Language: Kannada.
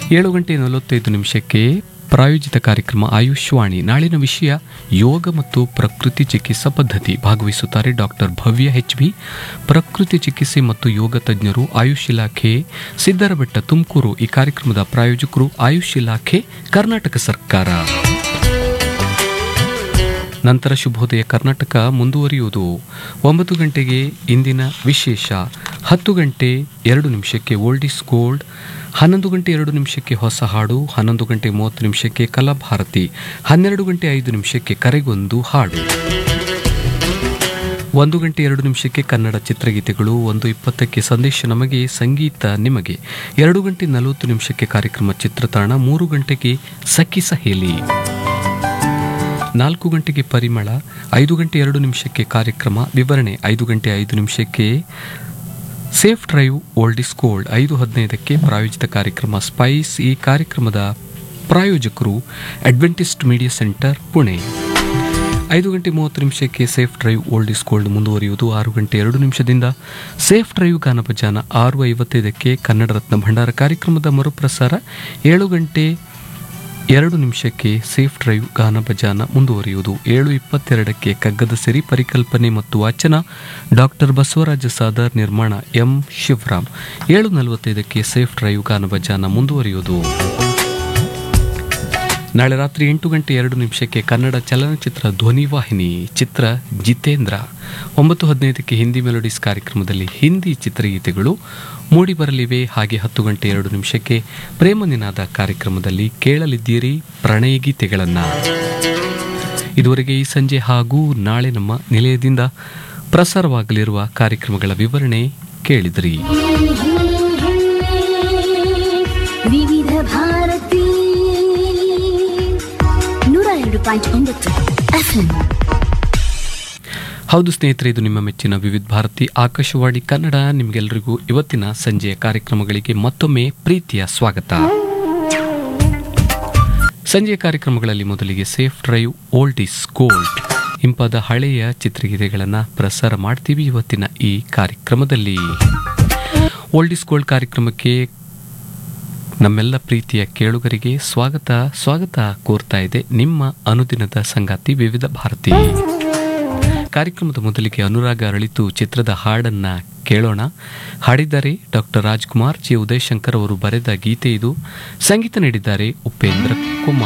ಏಳು ಗಂಟೆ ನಲವತ್ತೈದು ನಿಮಿಷಕ್ಕೆ ಪ್ರಾಯೋಜಿತ ಕಾರ್ಯಕ್ರಮ ಆಯುಷ್ವಾಣಿ ನಾಳಿನ ವಿಷಯ ಯೋಗ ಮತ್ತು ಪ್ರಕೃತಿ ಚಿಕಿತ್ಸಾ ಪದ್ಧತಿ ಭಾಗವಹಿಸುತ್ತಾರೆ ಡಾಕ್ಟರ್ ಭವ್ಯ ಎಚ್ ಬಿ ಪ್ರಕೃತಿ ಚಿಕಿತ್ಸೆ ಮತ್ತು ಯೋಗ ತಜ್ಞರು ಆಯುಷ್ ಇಲಾಖೆ ಸಿದ್ದರಬೆಟ್ಟ ತುಮಕೂರು ಈ ಕಾರ್ಯಕ್ರಮದ ಪ್ರಾಯೋಜಕರು ಆಯುಷ್ ಇಲಾಖೆ ಕರ್ನಾಟಕ ಸರ್ಕಾರ ನಂತರ ಶುಭೋದಯ ಕರ್ನಾಟಕ ಮುಂದುವರಿಯುವುದು ಒಂಬತ್ತು ಗಂಟೆಗೆ ಇಂದಿನ ವಿಶೇಷ ಹತ್ತು ಗಂಟೆ ಎರಡು ನಿಮಿಷಕ್ಕೆ ಓಲ್ಡ್ ಇಸ್ ಗೋಲ್ಡ್ ಹನ್ನೊಂದು ಗಂಟೆ ಎರಡು ನಿಮಿಷಕ್ಕೆ ಹೊಸ ಹಾಡು ಹನ್ನೊಂದು ಗಂಟೆ ಮೂವತ್ತು ನಿಮಿಷಕ್ಕೆ ಕಲಾಭಾರತಿ ಹನ್ನೆರಡು ಗಂಟೆ ಐದು ನಿಮಿಷಕ್ಕೆ ಕರೆಗೊಂದು ಹಾಡು ಒಂದು ಗಂಟೆ ಎರಡು ನಿಮಿಷಕ್ಕೆ ಕನ್ನಡ ಚಿತ್ರಗೀತೆಗಳು ಒಂದು ಇಪ್ಪತ್ತಕ್ಕೆ ಸಂದೇಶ ನಮಗೆ ಸಂಗೀತ ನಿಮಗೆ ಎರಡು ಗಂಟೆ ನಲವತ್ತು ನಿಮಿಷಕ್ಕೆ ಕಾರ್ಯಕ್ರಮ ಚಿತ್ರತಾಣ ಮೂರು ಗಂಟೆಗೆ ಸಖಿ ಸಹೇಲಿ ನಾಲ್ಕು ಗಂಟೆಗೆ ಪರಿಮಳ ಐದು ಗಂಟೆ ಎರಡು ನಿಮಿಷಕ್ಕೆ ಕಾರ್ಯಕ್ರಮ ವಿವರಣೆ ಐದು ಗಂಟೆ ಐದು ನಿಮಿಷಕ್ಕೆ safe drive old is gold ಐದು ಹದಿನೈದಕ್ಕೆ ಪ್ರಾಯೋಜಿತ ಕಾರ್ಯಕ್ರಮ ಸ್ಪೈಸ್ ಈ ಕಾರ್ಯಕ್ರಮದ ಪ್ರಾಯೋಜಕರು ಅಡ್ವೆಂಟಿಸ್ಟ್ ಮೀಡಿಯಾ ಸೆಂಟರ್ ಪುಣೆ ಐದು ಗಂಟೆ ಮೂವತ್ತು ನಿಮಿಷಕ್ಕೆ safe drive old is gold ಮುಂದುವರಿಯುವುದು ಆರು ಗಂಟೆ ಎರಡು ನಿಮಿಷದಿಂದ ಸೇಫ್ ಡ್ರೈವ್ ಗಾನಭಜಾನ ಆರು ಐವತ್ತೈದಕ್ಕೆ ಕನ್ನಡ ರತ್ನ ಭಂಡಾರ ಕಾರ್ಯಕ್ರಮದ ಮರುಪ್ರಸಾರ ಏಳು ಗಂಟೆ ಎರಡು ನಿಮಿಷಕ್ಕೆ ಸೇಫ್ ಡ್ರೈವ್ ಗಾನ ಭಜಾನ ಮುಂದುವರಿಯುವುದು ಏಳು ಇಪ್ಪತ್ತೆರಡಕ್ಕೆ ಕಗ್ಗದ ಸಿರಿ ಪರಿಕಲ್ಪನೆ ಮತ್ತು ವಾಚನ ಡಾಕ್ಟರ್ ಬಸವರಾಜ ಸಾದರ್ ನಿರ್ಮಾಣ ಎಂ ಶಿವರಾಮ್ ಏಳು ನಲವತ್ತೈದಕ್ಕೆ ಸೇಫ್ ಡ್ರೈವ್ ಗಾನ ಭಜಾನ ಮುಂದುವರಿಯುವುದು ನಾಳೆ ರಾತ್ರಿ ಎಂಟು ಗಂಟೆ ಎರಡು ನಿಮಿಷಕ್ಕೆ ಕನ್ನಡ ಚಲನಚಿತ್ರ ಧ್ವನಿವಾಹಿನಿ ಚಿತ್ರ ಜಿತೇಂದ್ರ ಒಂಬತ್ತು ಹದಿನೈದಕ್ಕೆ ಹಿಂದಿ ಮೆಲೋಡಿಸ್ ಕಾರ್ಯಕ್ರಮದಲ್ಲಿ ಹಿಂದಿ ಚಿತ್ರಗೀತೆಗಳು ಮೂಡಿಬರಲಿವೆ ಹಾಗೆ ಹತ್ತು ಗಂಟೆ ಎರಡು ನಿಮಿಷಕ್ಕೆ ಪ್ರೇಮ ನಿನಾದ ಕಾರ್ಯಕ್ರಮದಲ್ಲಿ ಕೇಳಲಿದ್ದೀರಿ ಪ್ರಣಯ ಗೀತೆಗಳನ್ನು ಇದುವರೆಗೆ ಈ ಸಂಜೆ ಹಾಗೂ ನಾಳೆ ನಮ್ಮ ನಿಲಯದಿಂದ ಪ್ರಸಾರವಾಗಲಿರುವ ಕಾರ್ಯಕ್ರಮಗಳ ವಿವರಣೆ ಕೇಳಿದ್ರಿ ವಿವಿಧ ಭಾರತಿ ನೂರ ಎರಡು ಪಾಯಿಂಟ್ ಒಂಬತ್ತು ಎಫ್ಎಂ ಹೌದು ಸ್ನೇಹಿತರೆ ಇದು ನಿಮ್ಮ ಮೆಚ್ಚಿನ ವಿವಿಧ ಭಾರತಿ ಆಕಾಶವಾಣಿ ಕನ್ನಡ ನಿಮಗೆಲ್ಲರಿಗೂ ಇವತ್ತಿನ ಸಂಜೆಯ ಕಾರ್ಯಕ್ರಮಗಳಿಗೆ ಮತ್ತೊಮ್ಮೆ ಪ್ರೀತಿಯ ಸ್ವಾಗತ ಸಂಜೆಯ ಕಾರ್ಯಕ್ರಮಗಳಲ್ಲಿ ಮೊದಲಿಗೆ safe drive old is gold ಇಂಪಾದ ಹಳೆಯ ಚಿತ್ರಗೀತೆಗಳನ್ನು ಪ್ರಸಾರ ಮಾಡ್ತೀವಿ ಇವತ್ತಿನ ಈ ಕಾರ್ಯಕ್ರಮದಲ್ಲಿ ಓಲ್ಡ್ ಇಸ್ ಗೋಲ್ಡ್ ಕಾರ್ಯಕ್ರಮಕ್ಕೆ ನಮ್ಮೆಲ್ಲ ಪ್ರೀತಿಯ ಕೇಳುಗರಿಗೆ ಸ್ವಾಗತ ಸ್ವಾಗತ ಕೋರ್ತಾ ಇದೆ ನಿಮ್ಮ ಅನುದಿನದ ಸಂಗಾತಿ ವಿವಿಧ ಭಾರತಿ ಕಾರ್ಯಕ್ರಮದ ಮೊದಲಿಗೆ ಅನುರಾಗ ಅರಳಿತು ಚಿತ್ರದ ಹಾಡನ್ನ ಕೇಳೋಣ ಹಾಡಿದ್ದಾರೆ ಡಾಕ್ಟರ್ ರಾಜ್ಕುಮಾರ್ ಜಿ ಉದಯಶಂಕರ್ ಅವರು ಬರೆದ ಗೀತೆ ಇದು ಸಂಗೀತ ನೀಡಿದ್ದಾರೆ ಉಪೇಂದ್ರ ಕುಮಾರ್